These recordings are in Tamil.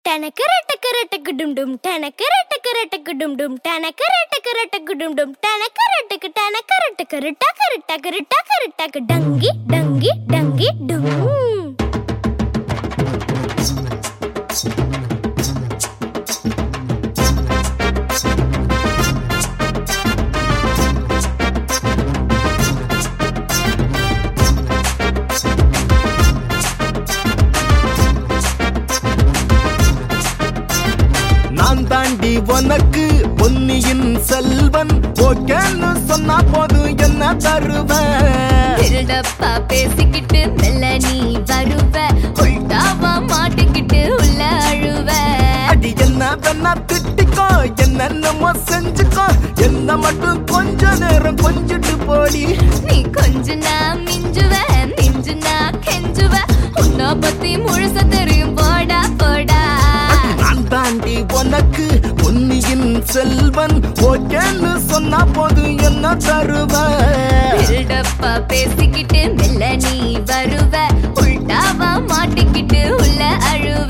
டனக்கர டக்கர டக்கு டும் டும் டனக்கர டக்கர டக்கு டும் டும் டனக்கர டக்கர டக்கு டும் டும் டனக்கர டக்கு டனக்கர டக்கர டக்கர டக்கர டக்கர டக்கு டங்கி டங்கி டங்கி டும் நான் தாண்டி உனக்கு பொன்னியின் செல்வன் ஓகேன்னு சொன்னா போதும் என்ன தருவேன் பில்டப்பா பேசிக்கிட்டு மெல்ல நீ வருவ உள்டாவா மாட்டிக்கிட்டு உள்ள அழுவ அடி என்ன வேணா திட்டிக்கோ என்னென்னமோ செஞ்சுக்கோ என்ன மட்டும் கொஞ்ச நேரம் கொஞ்சிட்டு போடி நீ கொஞ்ச நான் மிஞ்சுவ மிஞ்சு நான் கெஞ்சுவ உன்னை பத்தி முழுச தெரியும் போடா போடா நான் தாண்டி உனக்கு பொன்னியின் செல்வன் ஓகேன்னு சொன்னா போதும் என்ன தருவேன் பில்டப்பா பேசிக்கிட்டு மெல்ல நீ வருவ உள்டாவா மாட்டிக்கிட்டு உள்ள அழுவ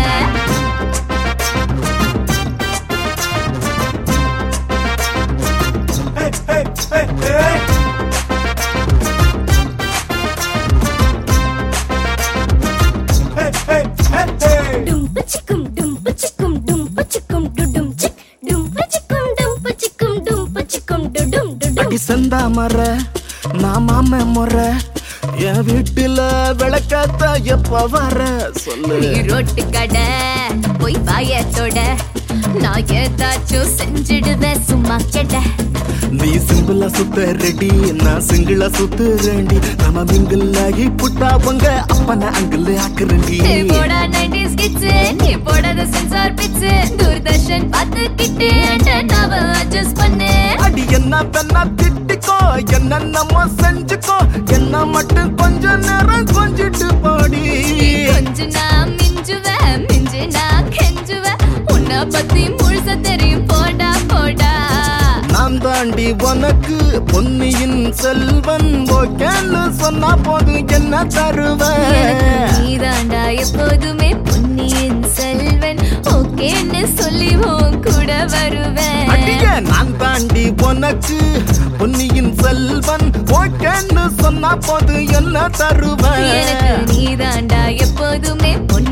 டும்பு சிக்கும் டும்பு சிக்கும் டும்பு சிக்கும் டுடும் சிக் டும்பு சிக்கும் டும்பு சிக்கும் டும்பு சிக்கும் டுடும் டுடும் அடி செந்தா மர நான் மாம முறை என் வீட்டுல விளக்காத்த எப்ப வர சொல்லு நீ ரோட்டு கடை போய் வாயத்தோட நான் ஏதாச்சும் செஞ்சிடுவேன் சும்மா கெட நீ சிம்பிளா சுத்த ரெடி நான் சிங்கிளா சுத்து ரெடி நம்ம மிங்கிள் ஆகி புட்டா உங்க அப்பன அங்கிள் ஆக்குறண்டி நீ போடா 90s கிட்ஸ் நீ போடாத சென்சார் பிட்ஸ் தூர்தர்ஷன் பார்த்துக்கிட்டு நாவ அட்ஜஸ்ட் பண்ணு அடி என்ன பெண்ணா திட்டிக்கோ என்ன நம்ம செஞ்சுக்கோ என்ன மட்டும் கொஞ்ச நேரம் கொஞ்சிட்டு போடி நீ கொஞ்ச நான் மிஞ்சுவேன் மிஞ்சு நான் கெஞ்சுவேன் உன்னை பத்தி முழுச தெரியும் போடா போடா நான் தாண்டி உனக்கு பொன்னியின் செல்வன் ஓகேன்னு சொன்னா போதும் என்ன எனக்கு தருவேன் நீதாண்டா எப்போதுமே பொன்னியின் செல்வன் ஓகேன்னு சொல்லி உன் கூட வருவேன் அடியே நான் தாண்டி உனக்கு பொன்னியின் செல்வன் ஓகேன்னு சொன்னா போதும் என்ன எனக்கு தருவேன் நீதாண்டா எப்போதுமே பொன்னியின்